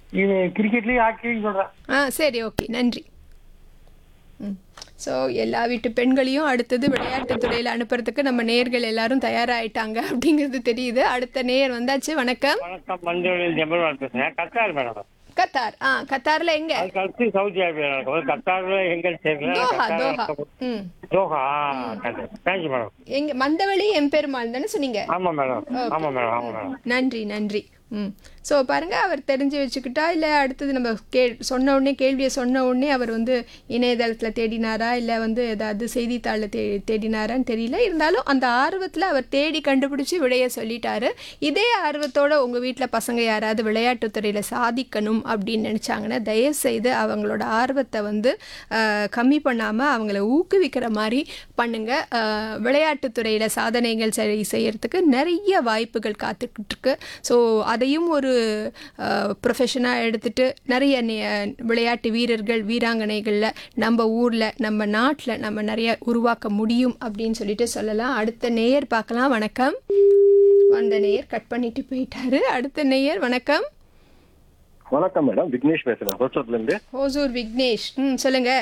இது கிரிக்கெட்லயும் ஹாக்கிலையும் சொல்றேன் ஆ சரி ஓகே நன்றி ம் ஸோ எல்லா வீட்டு பெண்களையும் அடுத்தது விளையாட்டுத் துறையில் அனுப்புறதுக்கு நம்ம நேர்கள் எல்லாரும் தயாராயிட்டாங்க அப்படிங்கிறது தெரியுது அடுத்த நேர் வந்தாச்சு வணக்கம் வணக்கம் மஞ்சள் ஜெபர்வால் பேசுறேன் கத்தார் மேடம் கத்தார் ஆ கத்தார்ல எங்க அதுக்கு அடுத்து சவுதி அரேபியா நடக்கும் கத்தார்ல எங்க தெரியல தோஹா தோஹா கத்தார் ம் தோஹா தேங்க்யூ மேடம் எங்க மந்தவெளி எம்பெருமாள் தானே சொன்னீங்க ஆமா மேடம் ஆமா மேடம் ஆமா மேடம் நன்றி நன்றி ம் ஸோ பாருங்க அவர் தெரிஞ்சு வச்சுக்கிட்டா இல்லை அடுத்தது நம்ம கே சொன்ன உடனே கேள்வியை சொன்ன உடனே அவர் வந்து இணையதளத்தில் தேடினாரா இல்லை வந்து ஏதாவது செய்தித்தாளில் தே தேடினாரான்னு தெரியல இருந்தாலும் அந்த ஆர்வத்தில் அவர் தேடி கண்டுபிடிச்சி விடைய சொல்லிட்டாரு இதே ஆர்வத்தோட உங்கள் வீட்டில் பசங்க யாராவது விளையாட்டுத் துறையில் சாதிக்கணும் அப்படின்னு நினச்சாங்கன்னா தயவுசெய்து அவங்களோட ஆர்வத்தை வந்து அஹ், கம்மி பண்ணாமல் அவங்கள ஊக்குவிக்கிற மாதிரி பண்ணுங்க அஹ், விளையாட்டுத் துறையில் சாதனைகள் சரி செய்யறதுக்கு நிறைய வாய்ப்புகள் காத்துக்கிட்டு இருக்கு ஸோ அதையும் ஒரு ப்ரொஃபஷனாக எடுத்துட்டு நிறைய நி- விளையாட்டு வீரர்கள் வீராங்கனைகளில் நம்ம ஊரில் நம்ம நாட்டில் நம்ம நிறைய உருவாக்க முடியும் அப்படின்னு சொல்லிட்டு சொல்லலாம் அடுத்த நேயர் பார்க்கலாம் வணக்கம் அந்த நேயர் கட் பண்ணிட்டு போயிட்டாரு அடுத்த நேயர் வணக்கம் வணக்கம் மேடம் விக்னேஷ் பேசுறேன் ஹோஸ்டர்ல இருந்து ஓசூர் விக்னேஷ் ம் சொல்லுங்க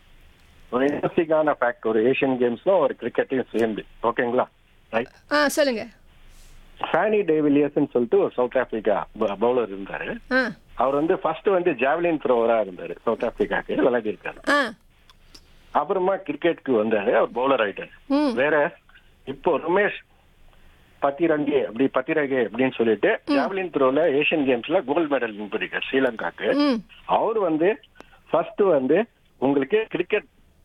ஒரு இன்ட்ரெஸ்டிங்கான ஃபேக்ட் ஒரு ஏஷியன் கேம்ஸ்ல ஒரு கிரிக்கெட்டையும் சேர்ந்து ஓகேங்களா ரைட் ஆ சொல்லுங்க ஃபேனி டேவிலியர்ஸ்னு சொல்லிட்டு ஒரு சவுத் ஆப்பிரிக்கா பவுலர் இருந்தாரு ஆ அவர் வந்து ஃபர்ஸ்ட் வந்து ஜாவலின் த்ரோவரா இருந்தாரு சவுத் ஆப்பிரிக்காக்கு விளையாடி இருக்காரு ஆ அப்புறமா கிரிக்கெட்க்கு வந்தாரு அவர் பவுலர் ஆயிட்டாரு ம் வேற இப்போ ரமேஷ் பத்திரங்கே அப்படி பத்திரகே அப்படின்னு சொல்லிட்டு ஜாவலின் த்ரோல ஏஷியன் கேம்ஸ்ல கோல்ட் மெடல் வின் பண்ணிருக்காரு ஸ்ரீலங்காக்கு ம் அவர் வந்து ஃபர்ஸ்ட் வந்து உங்களுக்கு கிரிக்கெட்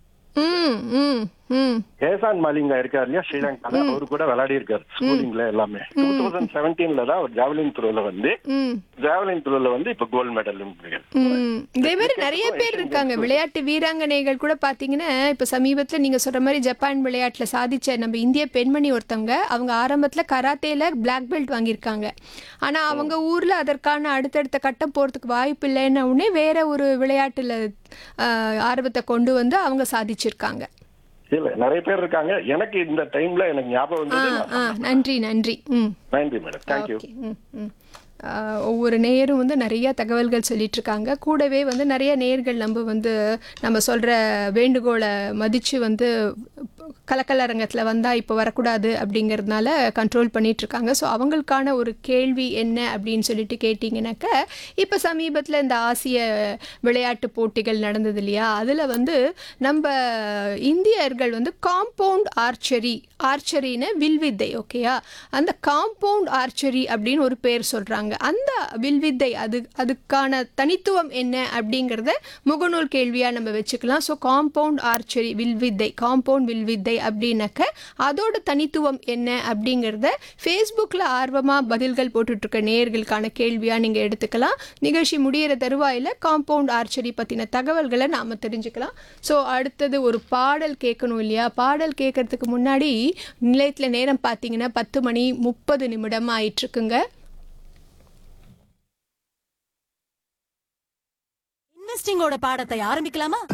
ம் ம் ம் ஏசான் மாலிங்கா இருக்காரு இல்லையா ஸ்ரீலங்கால அவரு கூட விளையாடி இருக்காரு ஸ்கூலிங்ல எல்லாமே டூ தௌசண்ட் செவன்டீன்ல தான் அவர் ஜாவலின் த்ரோல வந்து ம் ஜாவலின் த்ரோல வந்து இப்ப கோல்ட் மெடல் இருக்காரு ம் இதே மாதிரி நிறைய பேர் இருக்காங்க விளையாட்டு வீராங்கனைகள் கூட பார்த்தீங்கன்னா இப்போ சமீபத்தில் நீங்கள் சொல்கிற மாதிரி ஜப்பான் விளையாட்டில் சாதிச்ச நம்ம இந்திய பெண்மணி ஒருத்தவங்க அவங்க ஆரம்பத்தில் கராத்தேல பிளாக் பெல்ட் வாங்கியிருக்காங்க ஆனால் அவங்க ஊரில் அதற்கான அடுத்தடுத்த கட்டம் போகிறதுக்கு வாய்ப்பு இல்லைன்ன உடனே வேற ஒரு விளையாட்டில் ஆர்வத்தை கொண்டு வந்து அவங்க சாதிச்சிருக்காங்க இல்ல நிறைய பேர் இருக்காங்க எனக்கு இந்த டைம்ல எனக்கு ஞாபகம் ஆ வந்தது ஆ நன்றி நன்றி ம் நன்றி மேடம் தேங்க்யூ ஓகே ம் ம் ஆஹ் ஒவ்வொரு நேயரும் வந்து நிறைய தகவல்கள் சொல்லிட்டு இருக்காங்க கூடவே வந்து நிறைய நேயர்கள் நம்ம வந்து நம்ம சொல்கிற வேண்டுகோளை மதித்து வந்து கலக்கலரங்கத்தில் வந்தால் இப்போ வரக்கூடாது அப்படிங்கிறதுனால கண்ட்ரோல் பண்ணிட்டு இருக்காங்க ஸோ அவங்களுக்கான ஒரு கேள்வி என்ன அப்படின்னு சொல்லிட்டு கேட்டிங்கனாக்க இப்போ சமீபத்தில் இந்த ஆசிய விளையாட்டு போட்டிகள் நடந்தது இல்லையா அதில் வந்து நம்ம இந்தியர்கள் வந்து காம்பவுண்ட் ஆர்ச்சரி ஆர்ச்சரின்னு வில்வித்தை ஓகேயா அந்த காம்பவுண்ட் ஆர்ச்சரி அப்படின்னு ஒரு பேர் சொல்கிறாங்க அந்த வில்வித்தை அது அதுக்கான தனித்துவம் என்ன அப்படிங்கிறத முகநூல் கேள்வியாக நம்ம வச்சுக்கலாம் ஸோ காம்பவுண்ட் ஆர்ச்சரி வில்வித்தை காம்பவுண்ட் வில்வித்தை அப்படின்னாக்க அதோட தனித்துவம் என்ன அப்படிங்கிறத ஃபேஸ்புக்கில் ஆர்வமாக பதில்கள் போட்டுட்ருக்க நேயர்களுக்கான கேள்வியாக நீங்கள் எடுத்துக்கலாம் நிகழ்ச்சி முடியிற தருவாயில் காம்பவுண்ட் ஆர்ச்சரி பற்றின தகவல்களை நாம் தெரிஞ்சுக்கலாம் ஸோ அடுத்தது ஒரு பாடல் கேட்கணும் இல்லையா பாடல் கேட்கறதுக்கு முன்னாடி நிலையத்தில் நேரம் பார்த்தீங்கன்னா பத்து மணி முப்பது நிமிடம் ஆயிட்டுருக்குங்க இன்வெஸ்டிங்கோட பாடத்தை ஆரம்பிக்கலாமா